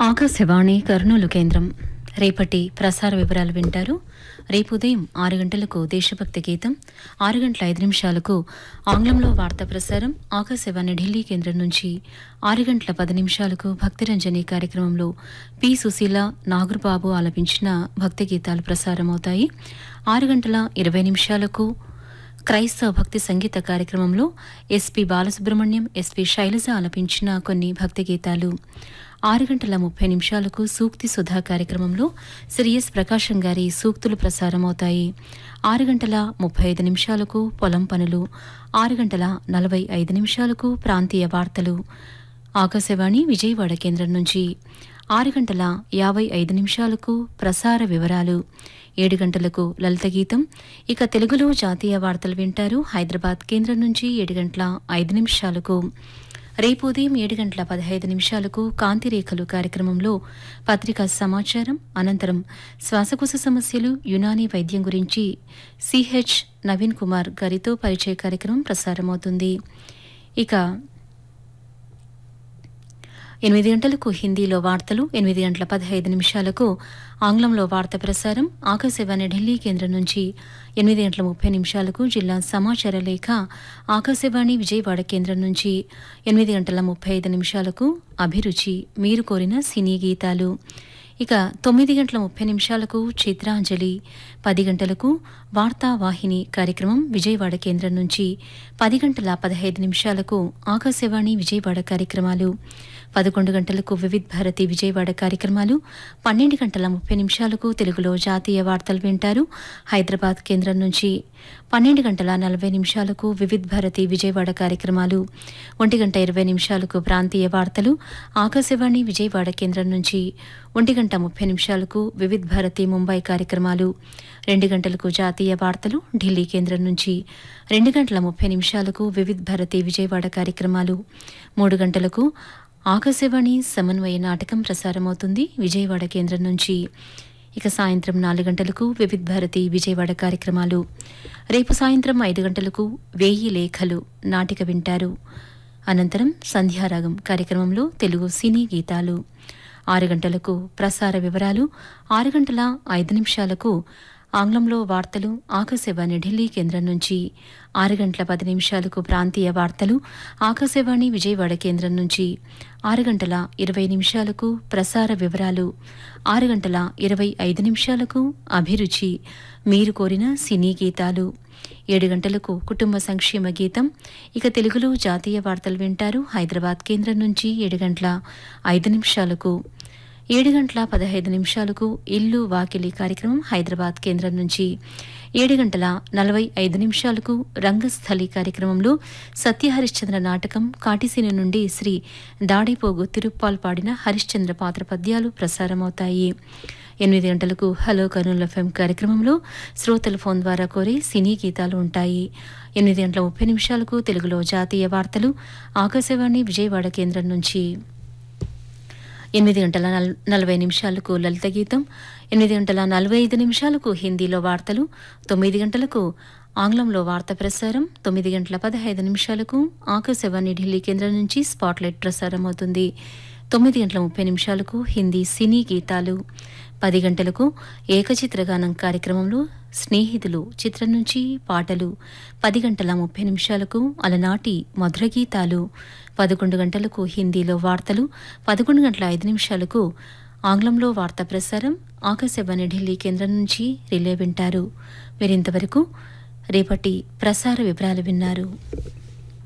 ఆకాశవాణి కర్నూలు కేంద్రం రేపటి ప్రసార వివరాలు వింటారు రేపు ఉదయం ఆరు గంటలకు దేశభక్తి గీతం ఆరు గంటల ఐదు నిమిషాలకు ఆంగ్లంలో వార్తా ప్రసారం ఆకాశవాణి ఢిల్లీ కేంద్రం నుంచి ఆరు గంటల పది నిమిషాలకు భక్తిరంజని కార్యక్రమంలో పి సుశీల నాగురుబాబు ఆలపించిన భక్తి గీతాలు ప్రసారమవుతాయి ఆరు గంటల ఇరవై నిమిషాలకు క్రైస్తవ భక్తి సంగీత కార్యక్రమంలో ఎస్పి బాలసుబ్రహ్మణ్యం ఎస్పి శైలజ ఆలపించిన కొన్ని భక్తి గీతాలు ఆరు గంటల ముప్పై నిమిషాలకు సూక్తి సుధా కార్యక్రమంలో శ్రీ ఎస్ ప్రకాశం గారి సూక్తులు ప్రసారమవుతాయి ఆరు గంటల ముప్పై ఐదు నిమిషాలకు పొలం పనులు ఆరు గంటల నలభై ఐదు నిమిషాలకు ప్రాంతీయ వార్తలు ఆకాశవాణి విజయవాడ కేంద్రం నుంచి ఆరు గంటల యాభై ఐదు నిమిషాలకు ప్రసార వివరాలు ఏడు గంటలకు లలిత గీతం ఇక తెలుగులో జాతీయ వార్తలు వింటారు హైదరాబాద్ కేంద్రం నుంచి ఏడు గంటల ఐదు నిమిషాలకు రేపు ఉదయం ఏడు గంటల పదహైదు నిమిషాలకు కాంతిరేఖలు కార్యక్రమంలో పత్రికా సమాచారం అనంతరం శ్వాసకోశ సమస్యలు యునానీ వైద్యం గురించి సిహెచ్ నవీన్ కుమార్ గారితో పరిచయ కార్యక్రమం ప్రసారమవుతుంది ఇక ఎనిమిది గంటలకు హిందీలో వార్తలు ఎనిమిది గంటల పదహైదు నిమిషాలకు ఆంగ్లంలో వార్త ప్రసారం ఆకాశవాణి ఢిల్లీ కేంద్రం నుంచి ఎనిమిది గంటల ముప్పై నిమిషాలకు జిల్లా సమాచార లేఖ ఆకాశవాణి విజయవాడ కేంద్రం నుంచి ఎనిమిది గంటల ముప్పై ఐదు నిమిషాలకు అభిరుచి మీరు కోరిన సినీ గీతాలు ఇక తొమ్మిది గంటల ముప్పై నిమిషాలకు చిత్రాంజలి పది గంటలకు వార్తావాహిని కార్యక్రమం విజయవాడ కేంద్రం నుంచి పది గంటల పదహైదు నిమిషాలకు ఆకాశవాణి విజయవాడ కార్యక్రమాలు పదకొండు గంటలకు వివిధ్ భారతి విజయవాడ కార్యక్రమాలు పన్నెండు గంటల ముప్పై నిమిషాలకు తెలుగులో జాతీయ వార్తలు వింటారు హైదరాబాద్ కేంద్రం నుంచి పన్నెండు గంటల నలభై నిమిషాలకు వివిధ్ భారతి విజయవాడ కార్యక్రమాలు ఒంటి గంట ఇరవై నిమిషాలకు ప్రాంతీయ వార్తలు ఆకాశవాణి విజయవాడ కేంద్రం నుంచి ఒంటి గంట ముప్పై నిమిషాలకు వివిధ్ భారతి ముంబై కార్యక్రమాలు రెండు గంటలకు జాతీయ వార్తలు ఢిల్లీ కేంద్రం నుంచి రెండు గంటల ముప్పై నిమిషాలకు వివిధ్ భారతి విజయవాడ కార్యక్రమాలు మూడు గంటలకు ఆకాశవాణి సమన్వయ నాటకం ప్రసారమవుతుంది విజయవాడ కేంద్రం నుంచి ఇక సాయంత్రం నాలుగు గంటలకు వివిధ్ భారతి విజయవాడ కార్యక్రమాలు రేపు సాయంత్రం ఐదు గంటలకు వేయి లేఖలు నాటిక వింటారు అనంతరం సంధ్యారాగం కార్యక్రమంలో తెలుగు సినీ గీతాలు ఆరు గంటలకు ప్రసార వివరాలు ఆరు గంటల ఐదు నిమిషాలకు ఆంగ్లంలో వార్తలు ఆకాశవాణి ఢిల్లీ కేంద్రం నుంచి ఆరు గంటల పది నిమిషాలకు ప్రాంతీయ వార్తలు ఆకాశవాణి విజయవాడ కేంద్రం నుంచి ఆరు గంటల ఇరవై నిమిషాలకు ప్రసార వివరాలు ఆరు గంటల ఇరవై ఐదు నిమిషాలకు అభిరుచి మీరు కోరిన సినీ గీతాలు ఏడు గంటలకు కుటుంబ సంక్షేమ గీతం ఇక తెలుగులో జాతీయ వార్తలు వింటారు హైదరాబాద్ కేంద్రం నుంచి ఏడు గంటల ఐదు నిమిషాలకు ఏడు గంటల పదహైదు నిమిషాలకు ఇల్లు వాకిలి కార్యక్రమం హైదరాబాద్ కేంద్రం నుంచి ఏడు గంటల నలభై ఐదు నిమిషాలకు రంగస్థలి కార్యక్రమంలో సత్యహరిశ్చంద్ర నాటకం కాటిసీన నుండి శ్రీ దాడిపోగు తిరుప్పాల్ పాడిన హరిశ్చంద్ర పాత్ర పద్యాలు ప్రసారమవుతాయి ఎనిమిది గంటలకు హలో కర్నూలు ఎఫ్ఎం కార్యక్రమంలో శ్రోతల ఫోన్ ద్వారా కోరే సినీ గీతాలు ఉంటాయి ఎనిమిది గంటల ముప్పై నిమిషాలకు తెలుగులో జాతీయ వార్తలు ఆకాశవాణి విజయవాడ కేంద్రం నుంచి ఎనిమిది గంటల నల్- నలభై నిమిషాలకు లలిత గీతం ఎనిమిది గంటల నలభై ఐదు నిమిషాలకు హిందీలో వార్తలు తొమ్మిది గంటలకు ఆంగ్లంలో వార్త ప్రసారం తొమ్మిది గంటల పదహైదు నిమిషాలకు ఆకాశవాణి ఢిల్లీ కేంద్రం నుంచి స్పాట్లైట్ ప్రసారం అవుతుంది తొమ్మిది గంటల ముప్పై నిమిషాలకు హిందీ సినీ గీతాలు పది గంటలకు ఏకచిత్రగానం కార్యక్రమంలో స్నేహితులు చిత్రం నుంచి పాటలు పది గంటల ముప్పై నిమిషాలకు అలనాటి మధుర గీతాలు పదకొండు గంటలకు హిందీలో వార్తలు పదకొండు గంటల ఐదు నిమిషాలకు ఆంగ్లంలో వార్తా ప్రసారం ఆకాశవాణి ఢిల్లీ కేంద్రం నుంచి రిలే వింటారు మీరింతవరకు రేపటి ప్రసార వివరాలు విన్నారు